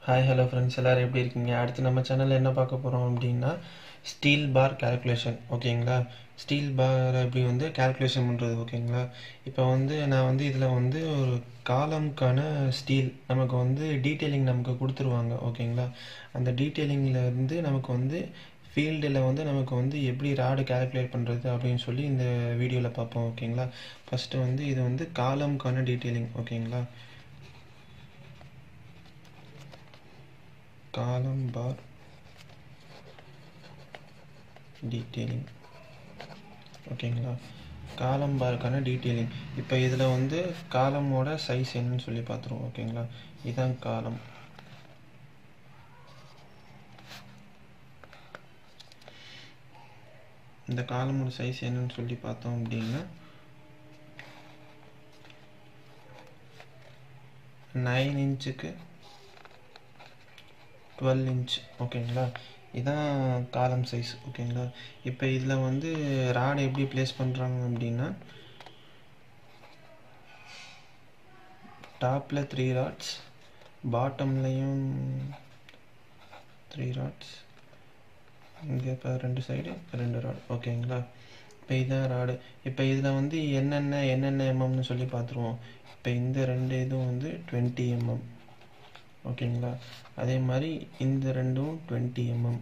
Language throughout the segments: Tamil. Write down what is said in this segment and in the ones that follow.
ஹாய் ஹலோ ஃப்ரெண்ட்ஸ் எல்லோரும் எப்படி இருக்கீங்க அடுத்து நம்ம சேனலில் என்ன பார்க்க போகிறோம் அப்படின்னா ஸ்டீல் பார் கால்குலேஷன் ஓகேங்களா ஸ்டீல் பார் எப்படி வந்து கால்குலேஷன் பண்ணுறது ஓகேங்களா இப்போ வந்து நான் வந்து இதில் வந்து ஒரு காலம்க்கான ஸ்டீல் நமக்கு வந்து டீட்டெயிலிங் நமக்கு கொடுத்துருவாங்க ஓகேங்களா அந்த டீட்டெயிலிங்கில் இருந்து நமக்கு வந்து ஃபீல்டில் வந்து நமக்கு வந்து எப்படி ராடு கால்குலேட் பண்ணுறது அப்படின்னு சொல்லி இந்த வீடியோவில் பார்ப்போம் ஓகேங்களா ஃபஸ்ட்டு வந்து இது வந்து காலம்க்கான டீட்டெயிலிங் ஓகேங்களா காலம் பார் டீட்டெயிலிங் ஓகேங்களா காலம் பார்க்கான டீட்டெயிலிங் இப்போ இதில் வந்து காலமோட சைஸ் என்னன்னு சொல்லி பார்த்துருவோம் ஓகேங்களா இதுதான் காலம் இந்த காலமோட சைஸ் என்னன்னு சொல்லி பார்த்தோம் அப்படின்னா நைன் இன்ச்சுக்கு டுவெல் இன்ச் ஓகேங்களா இதான் காலம் சைஸ் ஓகேங்களா இப்போ இதில் வந்து ராடு எப்படி ப்ளேஸ் பண்ணுறாங்க அப்படின்னா டாப்பில் த்ரீ ராட்ஸ் பாட்டம்லேயும் த்ரீ ராட்ஸ் இங்கே இப்போ ரெண்டு சைடு ரெண்டு ராட் ஓகேங்களா இப்போ இதான் ராடு இப்போ இதில் வந்து என்னென்ன என்னென்ன எம்எம்னு சொல்லி பார்த்துருவோம் இப்போ இந்த ரெண்டு இதுவும் வந்து டுவெண்ட்டி எம்எம் ஓகேங்களா அதே மாதிரி இந்த ரெண்டும் டுவெண்ட்டி எம்எம்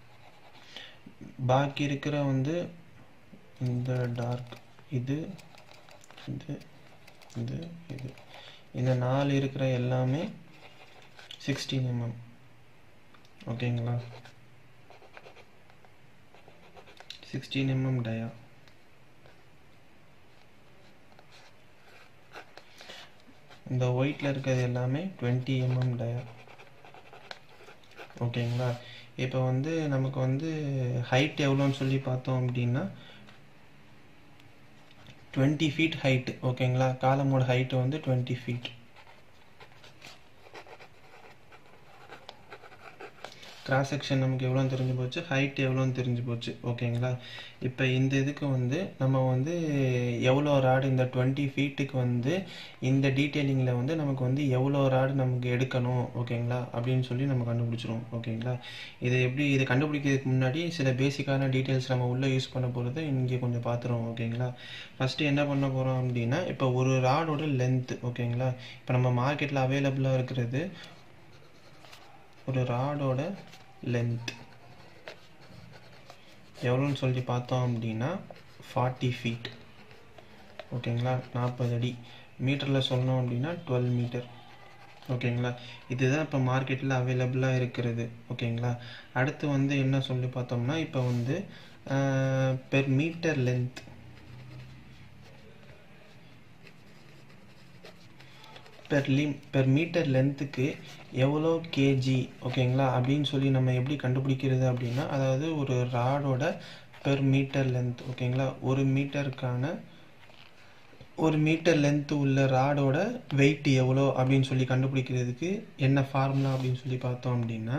பாக்கி இருக்கிற வந்து இந்த டார்க் இது இது இது இது இந்த நாலு இருக்கிற எல்லாமே சிக்ஸ்டீன் எம்எம் ஓகேங்களா சிக்ஸ்டீன் எம்எம் டயா இந்த ஒயிட்டில் இருக்கிறது எல்லாமே டுவெண்ட்டி எம்எம் டயா ஓகேங்களா இப்போ வந்து நமக்கு வந்து ஹைட் எவ்வளோன்னு சொல்லி பார்த்தோம் அப்படின்னா டுவெண்ட்டி ஃபீட் ஹைட்டு ஓகேங்களா காலமோட ஹைட்டு வந்து டுவெண்ட்டி ஃபீட் கிராஸ் செக்ஷன் நமக்கு எவ்வளோ தெரிஞ்சு போச்சு ஹைட் எவ்வளோன்னு தெரிஞ்சு போச்சு ஓகேங்களா இப்போ இந்த இதுக்கு வந்து நம்ம வந்து எவ்வளோ ராடு இந்த டுவெண்ட்டி ஃபீட்டுக்கு வந்து இந்த டீட்டெயிலிங்கில் வந்து நமக்கு வந்து எவ்வளோ ராடு நமக்கு எடுக்கணும் ஓகேங்களா அப்படின்னு சொல்லி நம்ம கண்டுபிடிச்சிருவோம் ஓகேங்களா இது எப்படி இது கண்டுபிடிக்கிறதுக்கு முன்னாடி சில பேசிக்கான டீட்டெயில்ஸ் நம்ம உள்ளே யூஸ் பண்ண போகிறது இங்கே கொஞ்சம் பார்த்துருவோம் ஓகேங்களா ஃபஸ்ட்டு என்ன பண்ண போகிறோம் அப்படின்னா இப்போ ஒரு ராடோட லென்த்து ஓகேங்களா இப்போ நம்ம மார்க்கெட்டில் அவைலபிளாக இருக்கிறது ஒரு ராடோட லென்த் எவ்வளோன்னு சொல்லி பார்த்தோம் அப்படின்னா ஃபார்ட்டி ஃபீட் ஓகேங்களா நாற்பது அடி மீட்டரில் சொன்னோம் அப்படின்னா டுவெல் மீட்டர் ஓகேங்களா இதுதான் இப்போ மார்க்கெட்டில் அவைலபிளாக இருக்கிறது ஓகேங்களா அடுத்து வந்து என்ன சொல்லி பார்த்தோம்னா இப்போ வந்து பெர் மீட்டர் லென்த் பெர் லிம் பெர் மீட்டர் லென்த்துக்கு எவ்வளோ கேஜி ஓகேங்களா அப்படின்னு சொல்லி நம்ம எப்படி கண்டுபிடிக்கிறது அப்படின்னா அதாவது ஒரு ராடோட பெர் மீட்டர் லென்த் ஓகேங்களா ஒரு மீட்டருக்கான ஒரு மீட்டர் லென்த்து உள்ள ராடோட வெயிட் எவ்வளோ அப்படின்னு சொல்லி கண்டுபிடிக்கிறதுக்கு என்ன ஃபார்முலா அப்படின்னு சொல்லி பார்த்தோம் அப்படின்னா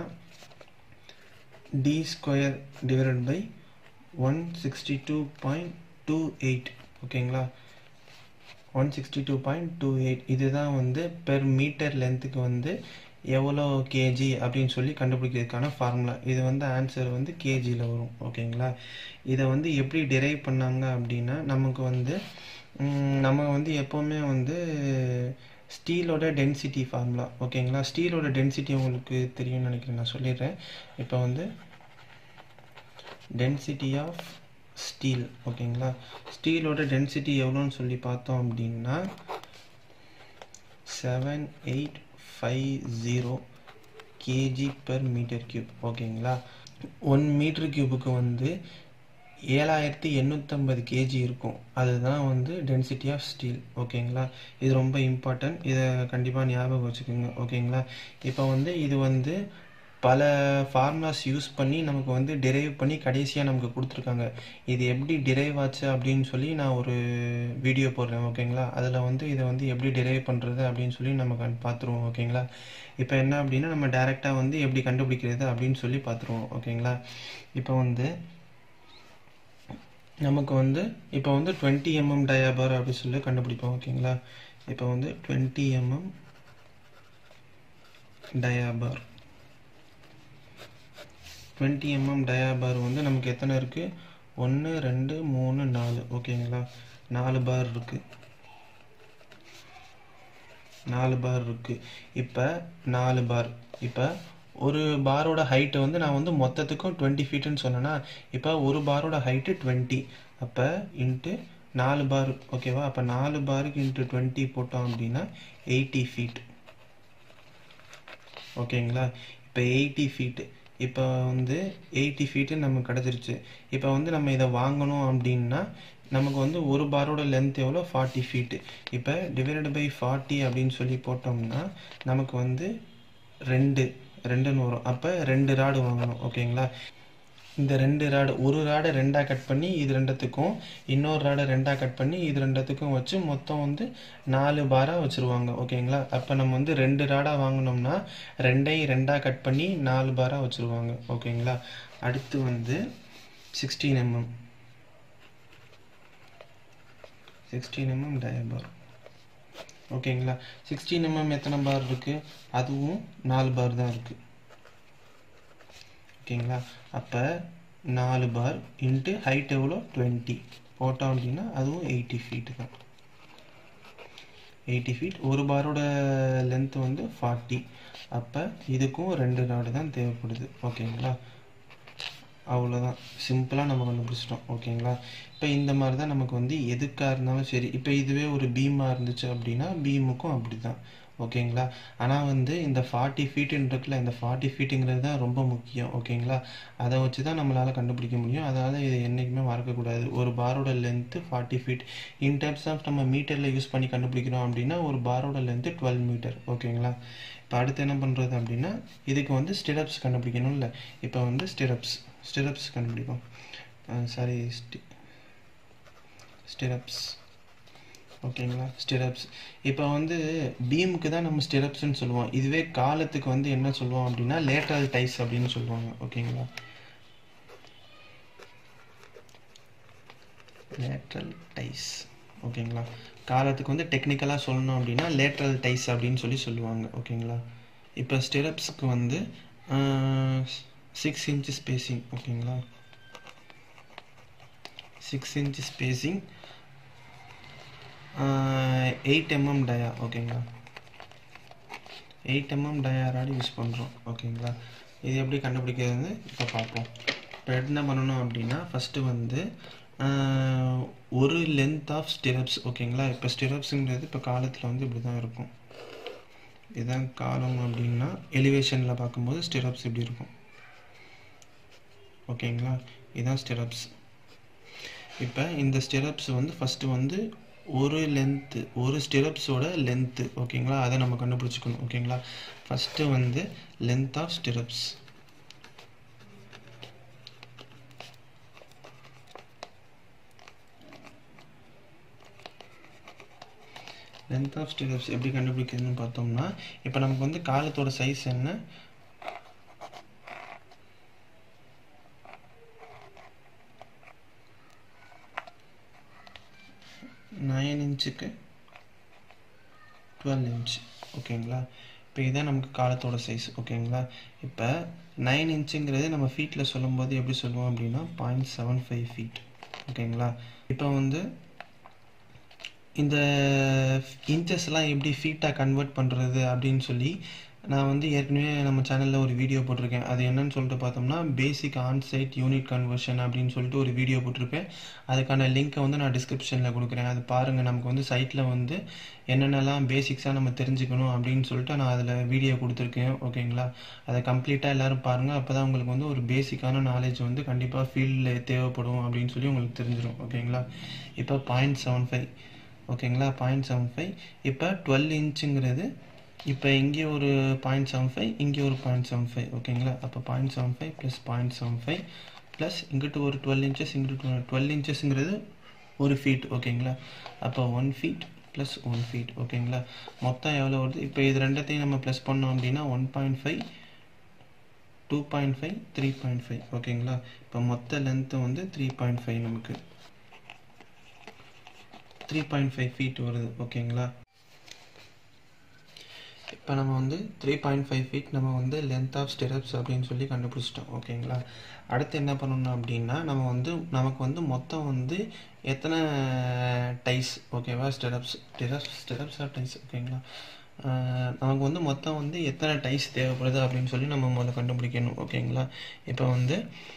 D square divided by one sixty two point two eight ஓகேங்களா one sixty two point two eight இதுதான் வந்து பெர் மீட்டர் லென்த்துக்கு வந்து எவ்வளோ கேஜி அப்படின்னு சொல்லி கண்டுபிடிக்கிறதுக்கான ஃபார்முலா இது வந்து ஆன்சர் வந்து கேஜியில் வரும் ஓகேங்களா இதை வந்து எப்படி டிரைவ் பண்ணாங்க அப்படின்னா நமக்கு வந்து நம்ம வந்து எப்போவுமே வந்து ஸ்டீலோட டென்சிட்டி ஃபார்முலா ஓகேங்களா ஸ்டீலோட டென்சிட்டி உங்களுக்கு தெரியும்னு நினைக்கிறேன் நான் சொல்லிடுறேன் இப்போ வந்து டென்சிட்டி ஆஃப் ஸ்டீல் ஓகேங்களா ஸ்டீலோட டென்சிட்டி எவ்வளோன்னு சொல்லி பார்த்தோம் அப்படின்னா seven eight five zero kg per metre cube ஓகேங்களா ஒன் மீட்டர் கியூபுக்கு வந்து ஏழாயிரத்தி எண்ணூற்றம்பது கேஜி இருக்கும் அதுதான் வந்து டென்சிட்டி ஆஃப் ஸ்டீல் ஓகேங்களா இது ரொம்ப இம்பார்ட்டன்ட் இதை கண்டிப்பாக ஞாபகம் வச்சுக்கோங்க ஓகேங்களா இப்போ வந்து இது வந்து பல ஃபார்முலாஸ் யூஸ் பண்ணி நமக்கு வந்து டிரைவ் பண்ணி கடைசியாக நமக்கு கொடுத்துருக்காங்க இது எப்படி டிரைவ் ஆச்சு அப்படின்னு சொல்லி நான் ஒரு வீடியோ போடுறேன் ஓகேங்களா அதில் வந்து இதை வந்து எப்படி டிரைவ் பண்ணுறது அப்படின்னு சொல்லி நம்ம கண் பார்த்துருவோம் ஓகேங்களா இப்போ என்ன அப்படின்னா நம்ம டேரெக்டாக வந்து எப்படி கண்டுபிடிக்கிறது அப்படின்னு சொல்லி பார்த்துருவோம் ஓகேங்களா இப்போ வந்து நமக்கு வந்து இப்போ வந்து டுவெண்ட்டி எம்எம் டயாபார் அப்படி சொல்லி கண்டுபிடிப்போம் ஓகேங்களா இப்போ வந்து twenty mm dia bar twenty mm dia bar வந்து நமக்கு எத்தனை இருக்குது ஒன்று ரெண்டு மூணு நாலு ஓகேங்களா நாலு பார் இருக்குது நாலு பார் இருக்குது இப்போ நாலு பார் இப்போ ஒரு பாரோட ஹைட்டு வந்து நான் வந்து மொத்தத்துக்கும் டுவெண்ட்டி ஃபீட்டுன்னு சொன்னேன்னா இப்போ ஒரு பாரோட ஹைட்டு டுவெண்ட்டி அப்போ இன்ட்டு நாலு பார் ஓகேவா அப்போ நாலு பாருக்கு இன்ட்டு டுவெண்ட்டி போட்டோம் அப்படின்னா எயிட்டி ஃபீட் ஓகேங்களா இப்போ எயிட்டி ஃபீட்டு இப்போ வந்து எயிட்டி ஃபீட்டு நமக்கு கிடச்சிருச்சு இப்போ வந்து நம்ம இதை வாங்கணும் அப்படின்னா நமக்கு வந்து ஒரு பாரோட லென்த் எவ்வளோ ஃபார்ட்டி ஃபீட்டு இப்போ டிவைடட் பை ஃபார்ட்டி அப்படின்னு சொல்லி போட்டோம்னா நமக்கு வந்து ரெண்டு ரெண்டுன்னு வரும் அப்போ ரெண்டு ராடு வாங்கணும் ஓகேங்களா இந்த ரெண்டு ராடு ஒரு ராடை ரெண்டாக கட் பண்ணி இது ரெண்டுத்துக்கும் இன்னொரு ராடை ரெண்டாக கட் பண்ணி இது ரெண்டுத்துக்கும் வச்சு மொத்தம் வந்து நாலு பாராக வச்சுருவாங்க ஓகேங்களா அப்போ நம்ம வந்து ரெண்டு ராடாக வாங்கினோம்னா ரெண்டையும் ரெண்டாக கட் பண்ணி நாலு பாராக வச்சுருவாங்க ஓகேங்களா அடுத்து வந்து sixteen mm sixteen mm dia bar ஓகேங்களா சிக்ஸ்டீன் எம்எம் எத்தனை பார் இருக்குது அதுவும் நாலு பார் தான் இருக்குது ஓகேங்களா அப்போ நாலு பார் இன்ட்டு ஹைட் எவ்வளோ டுவெண்ட்டி போட்டோம் அப்படின்னா அதுவும் எயிட்டி ஃபீட்டு தான் எயிட்டி ஃபீட் ஒரு பாரோட லென்த் வந்து ஃபார்ட்டி அப்போ இதுக்கும் ரெண்டு ராடு தான் தேவைப்படுது ஓகேங்களா அவ்வளோதான் சிம்பிளாக நம்ம கண்டுபிடிச்சிட்டோம் ஓகேங்களா இப்போ இந்த மாதிரி தான் நமக்கு வந்து எதுக்காக இருந்தாலும் சரி இப்போ இதுவே ஒரு பீமாக இருந்துச்சு அப்படின்னா பீமுக்கும் அப்படி தான் ஓகேங்களா ஆனால் வந்து இந்த ஃபார்ட்டி ஃபீட்டுன்றதுல இந்த ஃபார்ட்டி ஃபீட்டுங்கிறது தான் ரொம்ப முக்கியம் ஓகேங்களா அதை வச்சு தான் நம்மளால் கண்டுபிடிக்க முடியும் அதனால் இதை என்றைக்குமே மறக்கக்கூடாது ஒரு பாரோட length forty feet in terms of நம்ம மீட்டரில் யூஸ் பண்ணி கண்டுபிடிக்கிறோம் அப்படின்னா ஒரு பாரோட லென்த்து டுவெல் மீட்டர் ஓகேங்களா இப்போ அடுத்து என்ன பண்ணுறது அப்படின்னா இதுக்கு வந்து ஸ்டிரப்ஸ் கண்டுபிடிக்கணும்ல இப்போ வந்து ஸ்டிரப்ஸ் ஸ்டிரப்ஸ் கண்டுபிடிப்போம் சாரி ஸ்டி ஸ்டிரப்ஸ் ஓகேங்களா ஸ்டிரப்ஸ் இப்போ வந்து பீமுக்கு தான் நம்ம ஸ்டிரப்ஸ்னு சொல்லுவோம் இதுவே காலத்துக்கு வந்து என்ன சொல்லுவோம் அப்படின்னா லேட்டரல் டைஸ் அப்படின்னு சொல்லுவாங்க ஓகேங்களா லேட்ரல் டைஸ் ஓகேங்களா காலத்துக்கு வந்து டெக்னிக்கலாக சொல்லணும் அப்படின்னா லேட்ரல் டைஸ் அப்படின்னு சொல்லி சொல்லுவாங்க ஓகேங்களா இப்போ ஸ்டிரப்ஸுக்கு வந்து சிக்ஸ் இன்ச் ஸ்பேசிங் ஓகேங்களா six inch spacing eight mm dia ஓகேங்களா எயிட் எம்எம் டயா ராடி யூஸ் பண்ணுறோம் ஓகேங்களா இது எப்படி கண்டுபிடிக்கிறது இப்போ பார்ப்போம் இப்போ என்ன பண்ணணும் அப்படின்னா ஃபஸ்ட்டு வந்து ஒரு லென்த் ஆஃப் ஸ்டிரப்ஸ் ஓகேங்களா இப்போ ஸ்டிரப்ஸுங்கிறது இப்போ காலத்தில் வந்து இப்படி தான் இருக்கும் இதுதான் காலம் அப்படின்னா எலிவேஷனில் பார்க்கும்போது ஸ்டிரப்ஸ் இப்படி இருக்கும் ஓகேங்களா இதுதான் ஸ்டிரப்ஸ் இப்போ இந்த ஸ்டிரப்ஸ் வந்து ஃபஸ்ட்டு வந்து ஒரு லென்த்து ஒரு ஸ்டிரப்ஸோட லென்த்து ஓகேங்களா அதை நம்ம கண்டுபிடிச்சிக்கணும் ஓகேங்களா ஃபஸ்ட்டு வந்து length of stirrups length of stirrups எப்படி கண்டுபிடிக்கிறதுன்னு பார்த்தோம்னா இப்போ நமக்கு வந்து காலத்தோட சைஸ் என்ன நைன் இன்ச்சுக்கு டுவெல் இன்ச் ஓகேங்களா இப்போ இதுதான் நமக்கு காலத்தோட சைஸ் ஓகேங்களா இப்போ நைன் இன்ச்சுங்கிறது நம்ம ஃபீட்டில் சொல்லும்போது எப்படி சொல்லுவோம் அப்படின்னா பாயிண்ட் செவன் ஃபைவ் ஃபீட் ஓகேங்களா இப்போ வந்து இந்த இன்ச்சஸ்லாம் எப்படி ஃபீட்டாக கன்வெர்ட் பண்ணுறது அப்படின்னு சொல்லி நான் வந்து ஏற்கனவே நம்ம சேனலில் ஒரு வீடியோ போட்டிருக்கேன் அது என்னன்னு சொல்லிட்டு பார்த்தோம்னா பேசிக் ஆன்சைட் யூனிட் கன்வர்ஷன் அப்படின்னு சொல்லிட்டு ஒரு வீடியோ போட்டிருப்பேன் அதுக்கான லிங்க்கை வந்து நான் டிஸ்கிரிப்ஷனில் கொடுக்குறேன் அது பாருங்கள் நமக்கு வந்து சைட்டில் வந்து என்னென்னலாம் பேசிக்ஸாக நம்ம தெரிஞ்சுக்கணும் அப்படின்னு சொல்லிட்டு நான் அதில் வீடியோ கொடுத்துருக்கேன் ஓகேங்களா அதை கம்ப்ளீட்டாக எல்லோரும் பாருங்கள் அப்போ தான் உங்களுக்கு வந்து ஒரு பேசிக்கான நாலேஜ் வந்து கண்டிப்பாக ஃபீல்டில் தேவைப்படும் அப்படின்னு சொல்லி உங்களுக்கு தெரிஞ்சிடும் ஓகேங்களா இப்போ பாயிண்ட் செவன் ஃபைவ் ஓகேங்களா பாயிண்ட் செவன் ஃபைவ் இப்போ டுவெல் இன்ச்சுங்கிறது இப்போ இங்கே ஒரு பாயிண்ட் செவன் ஃபைவ் இங்கே ஒரு பாயிண்ட் செவன் ஃபைவ் ஓகேங்களா அப்போ point seven five plus point seven five plus இங்கிட்டு ஒரு டுவெல் இன்ச்சஸ் இங்கிட்டு டுவெல் இன்ச்சஸ்ங்கிறது ஒரு ஃபீட் ஓகேங்களா அப்போ one feet plus one feet ஓகேங்களா மொத்தம் எவ்வளோ வருது இப்போ இது ரெண்டத்தையும் நம்ம ப்ளஸ் பண்ணோம் அப்படின்னா one point five two point five three point five ஓகேங்களா இப்போ மொத்த லென்த்து வந்து த்ரீ பாயிண்ட் ஃபைவ் நமக்கு த்ரீ பாயிண்ட் ஃபைவ் ஃபீட் வருது ஓகேங்களா இப்போ நம்ம வந்து த்ரீ பாயிண்ட் ஃபைவ் ஃபீட் நம்ம வந்து லென்த் ஆஃப் ஸ்டெரப்ஸ் அப்படின்னு சொல்லி கண்டுபிடிச்சிட்டோம் ஓகேங்களா அடுத்து என்ன பண்ணணும் அப்படின்னா நம்ம வந்து நமக்கு வந்து மொத்தம் வந்து எத்தனை டைஸ் ஓகேவா ஸ்டெரப்ஸ் ஸ்டெரப்ஸ் ஸ்டெரப்ஸ் ஆர் டைஸ் ஓகேங்களா நமக்கு வந்து மொத்தம் வந்து எத்தனை டைஸ் தேவைப்படுது அப்படின்னு சொல்லி நம்ம முதல்ல கண்டுபிடிக்கணும் ஓகேங்களா இப்போ வந்து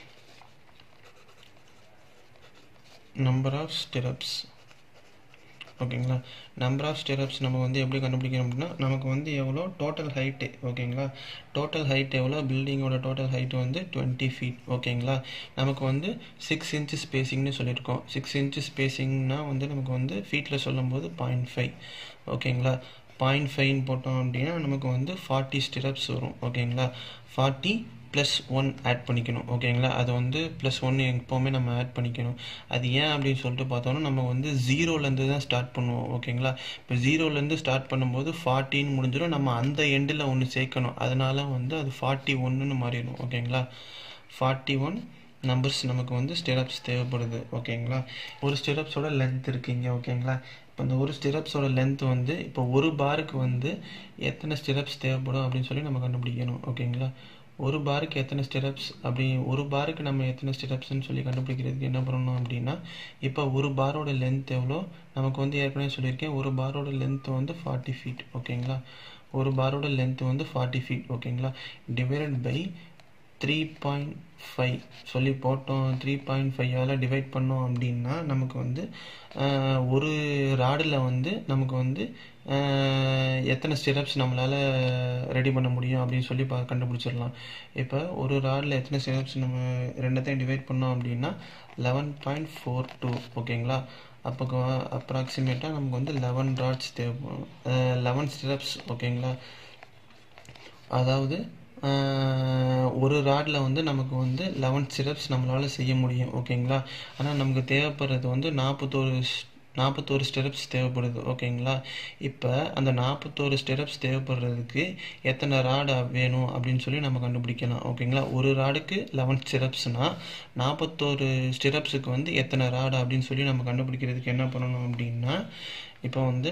நம்பர் ஆஃப் ஸ்டெரப்ஸ் ஓகேங்களா நம்பர் ஆஃப் ஸ்டெரப்ஸ் நம்ம வந்து எப்படி கண்டுபிடிக்கணும் அப்படின்னா நமக்கு வந்து எவ்வளோ டோட்டல் ஹைட்டு ஓகேங்களா டோட்டல் ஹைட் எவ்வளோ பில்டிங்கோட டோட்டல் ஹைட் வந்து டுவெண்ட்டி ஃபீட் ஓகேங்களா நமக்கு வந்து சிக்ஸ் இன்ச்சு ஸ்பேசிங்னு சொல்லியிருக்கோம் சிக்ஸ் இன்ச்சு ஸ்பேசிங்னா வந்து நமக்கு வந்து ஃபீட்டில் சொல்லும்போது பாயிண்ட் ஃபைவ் ஓகேங்களா பாயிண்ட் ஃபைவ்னு போட்டோம் அப்படின்னா நமக்கு வந்து ஃபார்ட்டி ஸ்டிரப்ஸ் வரும் ஓகேங்களா ஃபார்ட்டி ப்ளஸ் ஒன் ஆட் பண்ணிக்கணும் ஓகேங்களா அது வந்து ப்ளஸ் ஒன்று எப்போவுமே நம்ம ஆட் பண்ணிக்கணும் அது ஏன் அப்படின்னு சொல்லிட்டு பார்த்தோன்னா நம்ம வந்து ஜீரோலேருந்து தான் ஸ்டார்ட் பண்ணுவோம் ஓகேங்களா இப்போ ஜீரோலேருந்து ஸ்டார்ட் பண்ணும்போது ஃபார்ட்டின்னு முடிஞ்சிடும் நம்ம அந்த எண்டில் ஒன்று சேர்க்கணும் அதனால வந்து அது ஃபார்ட்டி ஒன்றுன்னு மாறிடும் ஓகேங்களா ஃபார்ட்டி ஒன் நம்பர்ஸ் நமக்கு வந்து ஸ்டெரப்ஸ் தேவைப்படுது ஓகேங்களா ஒரு ஸ்டெரப்ஸோட லென்த் இருக்குங்க ஓகேங்களா இப்போ இந்த ஒரு ஸ்டெரப்ஸோட லென்த் வந்து இப்போ ஒரு பாருக்கு வந்து எத்தனை ஸ்டெரப்ஸ் தேவைப்படும் அப்படின்னு சொல்லி நம்ம கண்டுபிடிக்கணும் ஓகேங்களா ஒரு பாருக்கு எத்தனை ஸ்டெரப்ஸ் அப்படி ஒரு பாருக்கு நம்ம எத்தனை ஸ்டெரப்ஸ்னு சொல்லி கண்டுபிடிக்கிறதுக்கு என்ன பண்ணணும் அப்படின்னா இப்போ ஒரு பாரோட லென்த் எவ்வளோ நமக்கு வந்து ஏற்கனவே சொல்லியிருக்கேன் ஒரு பாரோட லென்த் வந்து ஃபார்ட்டி ஃபீட் ஓகேங்களா ஒரு பாரோட லென்த் வந்து ஃபார்ட்டி ஃபீட் ஓகேங்களா divided by three point five சொல்லி போட்டோம் த்ரீ பாயிண்ட் ஃபைவால் டிவைட் பண்ணோம் அப்படின்னா நமக்கு வந்து ஒரு ராடில் வந்து நமக்கு வந்து எத்தனை ஸ்டெரப்ஸ் நம்மளால் ரெடி பண்ண முடியும் அப்படின்னு சொல்லி பா கண்டுபிடிச்சிடலாம் இப்போ ஒரு ராடில் எத்தனை ஸ்டெரப்ஸ் நம்ம ரெண்டத்தையும் டிவைட் பண்ணோம் அப்படின்னா லெவன் பாயிண்ட் ஃபோர் டூ ஓகேங்களா அப்போ அப்ராக்சிமேட்டாக நமக்கு வந்து லெவன் ராட்ஸ் தேவைப்படும் லெவன் ஸ்டெரப்ஸ் ஓகேங்களா அதாவது ஒரு ராடில் வந்து நமக்கு வந்து லெவன் சிரப்ஸ் நம்மளால் செய்ய முடியும் ஓகேங்களா ஆனால் நமக்கு தேவைப்படுறது வந்து நாற்பத்தோரு நாற்பத்தோரு ஸ்டெரப்ஸ் தேவைப்படுது ஓகேங்களா இப்போ அந்த நாற்பத்தோரு ஸ்டெரப்ஸ் தேவைப்படுறதுக்கு எத்தனை ராடு வேணும் அப்படின்னு சொல்லி நம்ம கண்டுபிடிக்கலாம் ஓகேங்களா ஒரு ராடுக்கு லெவன் ஸ்டெரப்ஸ்னால் நாற்பத்தோரு ஸ்டெரப்ஸுக்கு வந்து எத்தனை ராடு அப்படின்னு சொல்லி நம்ம கண்டுபிடிக்கிறதுக்கு என்ன பண்ணணும் அப்படின்னா இப்போ வந்து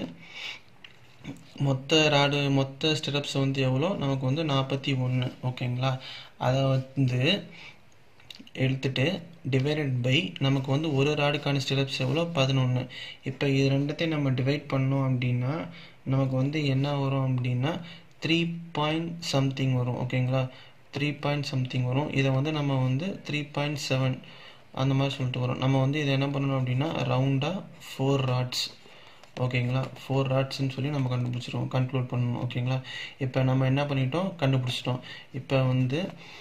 மொத்த ராடு மொத்த ஸ்டெரப்ஸ் வந்து எவ்வளோ நமக்கு வந்து நாற்பத்தி ஒன்று ஓகேங்களா அதை வந்து எடுத்துட்டு டிவைடட் பை நமக்கு வந்து ஒரு ராடுக்கான ஸ்டெரப்ஸ் எவ்வளோ பதினொன்று இப்போ இது ரெண்டுத்தையும் நம்ம டிவைட் பண்ணோம் அப்படின்னா நமக்கு வந்து என்ன வரும் அப்படின்னா த்ரீ பாயிண்ட் சம்திங் வரும் ஓகேங்களா த்ரீ பாயிண்ட் சம்திங் வரும் இதை வந்து நம்ம வந்து த்ரீ பாயிண்ட் செவன் அந்த மாதிரி சொல்லிட்டு வரும் நம்ம வந்து இதை என்ன பண்ணணும் அப்படின்னா ரவுண்டாக ஃபோர் ராட்ஸ் ஓகேங்களா ஃபோர் ராட்ஸ்ன்னு சொல்லி நம்ம கண்டுபிடிச்சிருவோம் கன்க்ளூட் பண்ணணும் ஓகேங்களா இப்போ நம்ம என்ன பண்ணிட்டோம் கண்டுபிடிச்சிட்டோம் இப்போ வந்து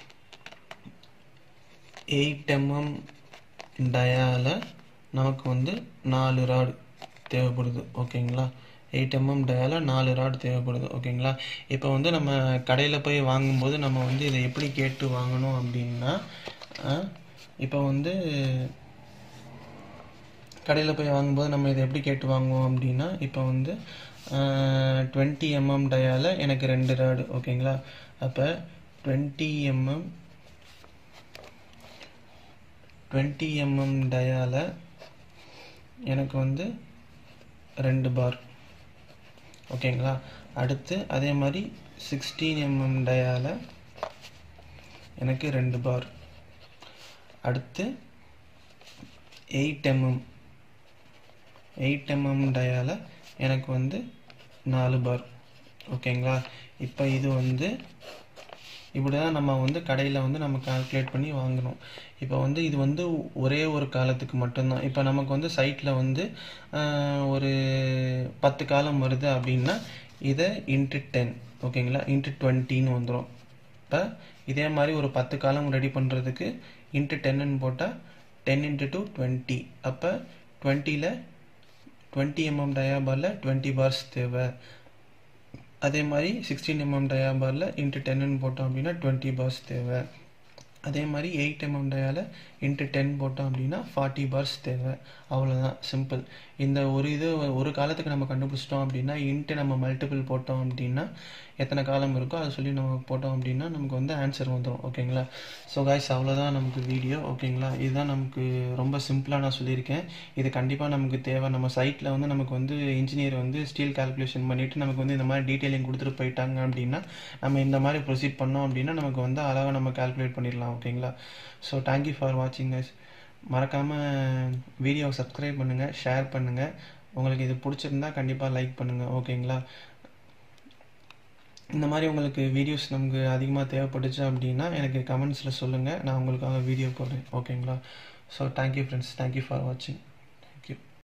எயிட் எம்எம் டயால நமக்கு வந்து நாலு ராடு தேவைப்படுது ஓகேங்களா எயிட் எம்எம் டயால நாலு ராடு தேவைப்படுது ஓகேங்களா இப்போ வந்து நம்ம கடையில் போய் வாங்கும்போது நம்ம வந்து இதை எப்படி கேட்டு வாங்கணும் அப்படின்னா இப்போ வந்து கடையில் போய் வாங்கும்போது நம்ம இதை எப்படி கேட்டு வாங்குவோம் அப்படின்னா இப்போ வந்து டுவெண்ட்டி எம்எம் டயால் எனக்கு ரெண்டு ராடு ஓகேங்களா அப்போ டுவெண்ட்டி எம்எம் டுவெண்ட்டி எம்எம் டயால் எனக்கு வந்து ரெண்டு பார் ஓகேங்களா அடுத்து அதே மாதிரி சிக்ஸ்டீன் எம்எம் டயால் எனக்கு ரெண்டு பார் அடுத்து எயிட் எம்எம் எயிட் எம்எம் டயால் எனக்கு வந்து நாலு பார் ஓகேங்களா இப்போ இது வந்து இப்படி தான் நம்ம வந்து கடையில் வந்து நம்ம கால்குலேட் பண்ணி வாங்கணும் இப்போ வந்து இது வந்து ஒரே ஒரு காலத்துக்கு மட்டும்தான் இப்போ நமக்கு வந்து சைட்டில் வந்து ஒரு பத்து காலம் வருது அப்படின்னா இதை இன்ட்டு டென் ஓகேங்களா இன்ட்டு டுவெண்ட்டின்னு வந்துடும் இப்போ இதே மாதிரி ஒரு பத்து காலம் ரெடி பண்ணுறதுக்கு இன்ட்டு டென்னு போட்டால் டென் இன்ட்டு டூ டுவெண்ட்டி அப்போ டுவெண்ட்டியில் டுவெண்ட்டி எம்எம் டயாபாரில் டுவெண்ட்டி பார்ஸ் தேவை அதே மாதிரி சிக்ஸ்டீன் எம்எம் டயாபாரில் இன்ட்டு டென்னு போட்டோம் அப்படின்னா டுவெண்ட்டி பார்ஸ் தேவை அதே மாதிரி எயிட் எம்எம் டயாவில் இன்ட்டு டென் போட்டோம் அப்படின்னா ஃபார்ட்டி பார்ஸ் தேவை அவ்வளோதான் சிம்பிள் இந்த ஒரு இது ஒரு காலத்துக்கு நம்ம கண்டுபிடிச்சிட்டோம் அப்படின்னா இன்ட்டு நம்ம மல்டிபிள் போட்டோம் அப்படின்னா எத்தனை காலம் இருக்கோ அதை சொல்லி நம்ம போட்டோம் அப்படின்னா நமக்கு வந்து ஆன்சர் வந்துடும் ஓகேங்களா ஸோ காய்ஸ் அவ்வளோதான் நமக்கு வீடியோ ஓகேங்களா இதுதான் நமக்கு ரொம்ப சிம்பிளாக நான் சொல்லியிருக்கேன் இது கண்டிப்பாக நமக்கு தேவை நம்ம சைட்டில் வந்து நமக்கு வந்து இன்ஜினியர் வந்து ஸ்டீல் கால்குலேஷன் பண்ணிவிட்டு நமக்கு வந்து இந்த மாதிரி டீட்டெயிலிங் கொடுத்துட்டு போயிட்டாங்க அப்படின்னா நம்ம இந்த மாதிரி ப்ரொசீட் பண்ணோம் அப்படின்னா நமக்கு வந்து அழகாக நம்ம கால்குலேட் பண்ணிடலாம் ஓகேங்களா ஸோ தேங்க்யூ ஃபார் வாட்சிங் கைஸ் மறக்காமல் வீடியோவை சப்ஸ்கிரைப் பண்ணுங்கள் ஷேர் பண்ணுங்கள் உங்களுக்கு இது பிடிச்சிருந்தா கண்டிப்பாக லைக் பண்ணுங்கள் ஓகேங்களா இந்த மாதிரி உங்களுக்கு வீடியோஸ் நமக்கு அதிகமாக தேவைப்பட்டுச்சு அப்படின்னா எனக்கு கமெண்ட்ஸில் சொல்லுங்கள் நான் உங்களுக்காக வீடியோ போடுறேன் ஓகேங்களா so thank you friends thank you for வாட்சிங்